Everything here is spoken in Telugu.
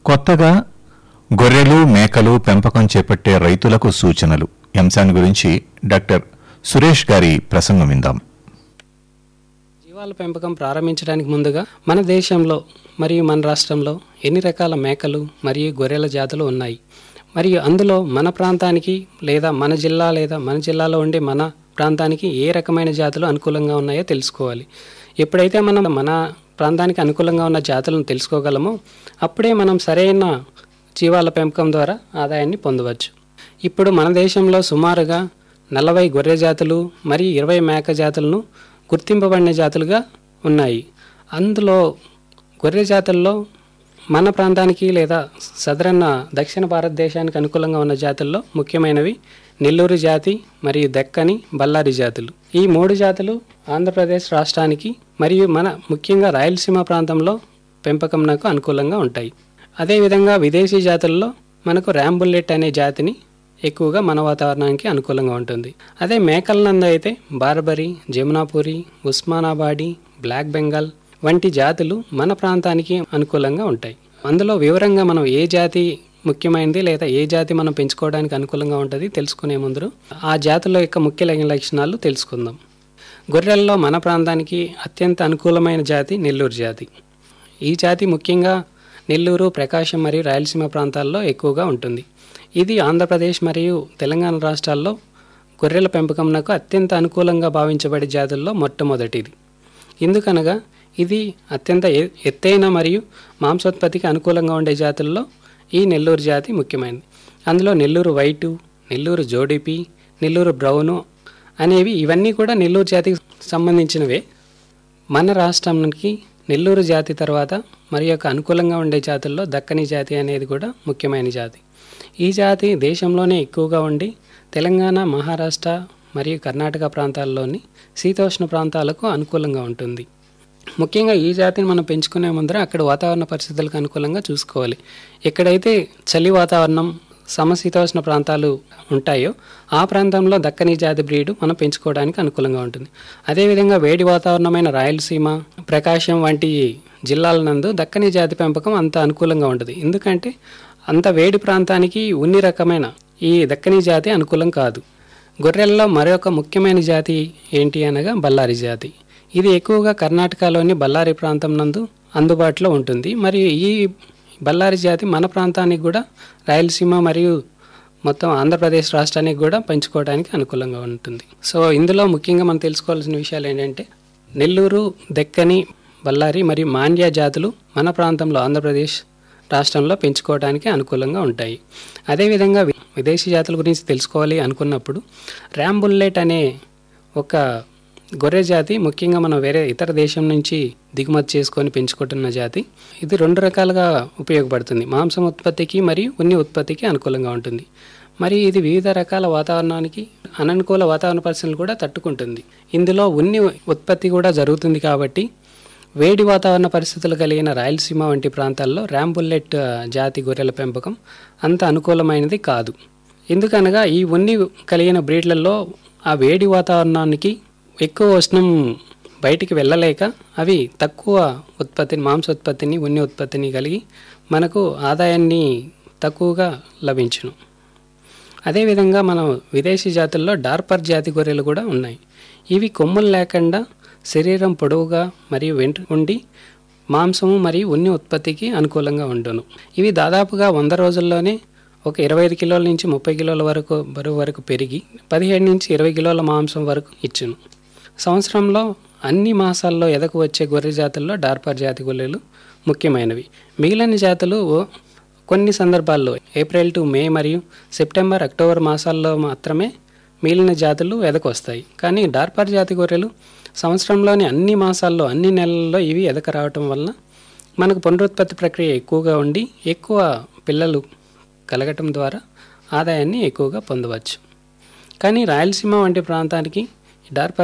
కొత్తగా గొర్రెలు మేకలు పెంపకం చేపట్టే రైతులకు సూచనలు ఈ అంశాన్ని గురించి డాక్టర్ సురేష్ గారి ప్రసంగం విందాం జీవాల పెంపకం ప్రారంభించడానికి ముందుగా మన దేశంలో మరియు మన రాష్ట్రంలో ఎన్ని రకాల మేకలు మరియు గొర్రెల జాతులు ఉన్నాయి మరియు అందులో మన ప్రాంతానికి లేదా మన జిల్లా లేదా మన జిల్లాలో ఉండే మన ప్రాంతానికి ఏ రకమైన జాతులు అనుకూలంగా ఉన్నాయో తెలుసుకోవాలి ఎప్పుడైతే మనం మన ప్రాంతానికి అనుకూలంగా ఉన్న జాతులను తెలుసుకోగలమో అప్పుడే మనం సరైన జీవాల పెంపకం ద్వారా ఆదాయాన్ని పొందవచ్చు ఇప్పుడు మన దేశంలో సుమారుగా నలభై గొర్రె జాతులు మరియు ఇరవై మేక జాతులను గుర్తింపబడిన జాతులుగా ఉన్నాయి అందులో గొర్రె జాతుల్లో మన ప్రాంతానికి లేదా సదరన్న దక్షిణ భారతదేశానికి అనుకూలంగా ఉన్న జాతుల్లో ముఖ్యమైనవి నెల్లూరు జాతి మరియు దక్కని బళ్ళారి జాతులు ఈ మూడు జాతులు ఆంధ్రప్రదేశ్ రాష్ట్రానికి మరియు మన ముఖ్యంగా రాయలసీమ ప్రాంతంలో పెంపకంనకు అనుకూలంగా ఉంటాయి అదేవిధంగా విదేశీ జాతుల్లో మనకు ర్యాంబుల్లెట్ అనే జాతిని ఎక్కువగా మన వాతావరణానికి అనుకూలంగా ఉంటుంది అదే మేకల నందు అయితే బార్బరీ జమునాపురి ఉస్మానాబాడి బ్లాక్ బెంగాల్ వంటి జాతులు మన ప్రాంతానికి అనుకూలంగా ఉంటాయి అందులో వివరంగా మనం ఏ జాతి ముఖ్యమైనది లేదా ఏ జాతి మనం పెంచుకోవడానికి అనుకూలంగా ఉంటుంది తెలుసుకునే ముందు ఆ జాతుల యొక్క ముఖ్య లక్షణాలు తెలుసుకుందాం గొర్రెల్లో మన ప్రాంతానికి అత్యంత అనుకూలమైన జాతి నెల్లూరు జాతి ఈ జాతి ముఖ్యంగా నెల్లూరు ప్రకాశం మరియు రాయలసీమ ప్రాంతాల్లో ఎక్కువగా ఉంటుంది ఇది ఆంధ్రప్రదేశ్ మరియు తెలంగాణ రాష్ట్రాల్లో గొర్రెల పెంపకంనకు అత్యంత అనుకూలంగా భావించబడే జాతుల్లో మొట్టమొదటిది ఎందుకనగా ఇది అత్యంత ఎ- ఎత్తైన మరియు మాంసోత్పత్తికి అనుకూలంగా ఉండే జాతుల్లో ఈ నెల్లూరు జాతి ముఖ్యమైనది అందులో నెల్లూరు వైటు నెల్లూరు జోడిపి నెల్లూరు బ్రౌను అనేవి ఇవన్నీ కూడా నెల్లూరు జాతికి సంబంధించినవే మన రాష్ట్రానికి నెల్లూరు జాతి తర్వాత మరి యొక్క అనుకూలంగా ఉండే జాతుల్లో దక్కని జాతి అనేది కూడా ముఖ్యమైన జాతి ఈ జాతి దేశంలోనే ఎక్కువగా ఉండి తెలంగాణ మహారాష్ట్ర మరియు కర్ణాటక ప్రాంతాల్లోని శీతోష్ణ ప్రాంతాలకు అనుకూలంగా ఉంటుంది ముఖ్యంగా ఈ జాతిని మనం పెంచుకునే ముందర అక్కడ వాతావరణ పరిస్థితులకు అనుకూలంగా చూసుకోవాలి ఎక్కడైతే చలి వాతావరణం సమశీతోష్ణ ప్రాంతాలు ఉంటాయో ఆ ప్రాంతంలో దక్కని జాతి బ్రీడ్ మనం పెంచుకోవడానికి అనుకూలంగా ఉంటుంది అదేవిధంగా వేడి వాతావరణమైన రాయలసీమ ప్రకాశం వంటి జిల్లాల నందు దక్కని జాతి పెంపకం అంత అనుకూలంగా ఉంటుంది ఎందుకంటే అంత వేడి ప్రాంతానికి ఉన్ని రకమైన ఈ దక్కని జాతి అనుకూలం కాదు గొర్రెల్లో మరొక ముఖ్యమైన జాతి ఏంటి అనగా బళ్ళారి జాతి ఇది ఎక్కువగా కర్ణాటకలోని బళ్ళారి ప్రాంతం నందు అందుబాటులో ఉంటుంది మరియు ఈ బళ్ళారి జాతి మన ప్రాంతానికి కూడా రాయలసీమ మరియు మొత్తం ఆంధ్రప్రదేశ్ రాష్ట్రానికి కూడా పెంచుకోవడానికి అనుకూలంగా ఉంటుంది సో ఇందులో ముఖ్యంగా మనం తెలుసుకోవాల్సిన విషయాలు ఏంటంటే నెల్లూరు దెక్కని బళ్ళారి మరియు మాండ్య జాతులు మన ప్రాంతంలో ఆంధ్రప్రదేశ్ రాష్ట్రంలో పెంచుకోవడానికి అనుకూలంగా ఉంటాయి అదేవిధంగా వి- విదేశీ జాతుల గురించి తెలుసుకోవాలి అనుకున్నప్పుడు ర్యాంబుల్లెట్ అనే ఒక గొర్రె జాతి ముఖ్యంగా మనం వేరే ఇతర దేశం నుంచి దిగుమతి చేసుకొని పెంచుకుంటున్న జాతి ఇది రెండు రకాలుగా ఉపయోగపడుతుంది మాంసం ఉత్పత్తికి మరియు ఉన్ని ఉత్పత్తికి అనుకూలంగా ఉంటుంది మరి ఇది వివిధ రకాల వాతావరణానికి అననుకూల వాతావరణ పరిస్థితులు కూడా తట్టుకుంటుంది ఇందులో ఉన్ని ఉత్పత్తి కూడా జరుగుతుంది కాబట్టి వేడి వాతావరణ పరిస్థితులు కలిగిన రాయలసీమ వంటి ప్రాంతాల్లో ర్యాంబుల్లెట్ ఆ, జాతి గొర్రెల పెంపకం అంత అనుకూలమైనది కాదు ఎందుకనగా ఈ ఉన్ని కలిగిన బ్రీడ్లలో ఆ వేడి వాతావరణానికి ఎక్కువ ఉష్ణం బయటికి వెళ్ళలేక అవి తక్కువ ఉత్పత్తిని మాంసోత్పత్తిని ఉన్ని ఉత్పత్తిని కలిగి మనకు ఆదాయాన్ని తక్కువగా లభించును అదేవిధంగా మనం విదేశీ జాతుల్లో డార్పర్ జాతి గొర్రెలు కూడా ఉన్నాయి ఇవి కొమ్ములు లేకుండా శరీరం పొడవుగా మరియు వెంట ఉండి మాంసము మరియు ఉన్ని ఉత్పత్తికి అనుకూలంగా ఉండును ఇవి దాదాపుగా వంద రోజుల్లోనే ఒక ఇరవై ఐదు కిలోల నుంచి ముప్పై కిలోల వరకు బరువు వరకు పెరిగి పదిహేడు నుంచి ఇరవై కిలోల మాంసం వరకు ఇచ్చును సంవత్సరంలో అన్ని మాసాల్లో ఎదకు వచ్చే గొర్రె జాతుల్లో డార్పర్ జాతి గొర్రెలు ముఖ్యమైనవి మిగిలిన జాతులు కొన్ని సందర్భాల్లో ఏప్రిల్ టు మే మరియు సెప్టెంబర్ అక్టోబర్ మాసాల్లో మాత్రమే మిగిలిన జాతులు ఎదకొస్తాయి కానీ డార్పర్ జాతి గొర్రెలు సంవత్సరంలోని అన్ని మాసాల్లో అన్ని నెలల్లో ఇవి ఎదక రావటం వలన మనకు పునరుత్పత్తి ప్రక్రియ ఎక్కువగా ఉండి ఎక్కువ పిల్లలు కలగటం ద్వారా ఆదాయాన్ని ఎక్కువగా పొందవచ్చు కానీ రాయలసీమ వంటి ప్రాంతానికి డార్పర్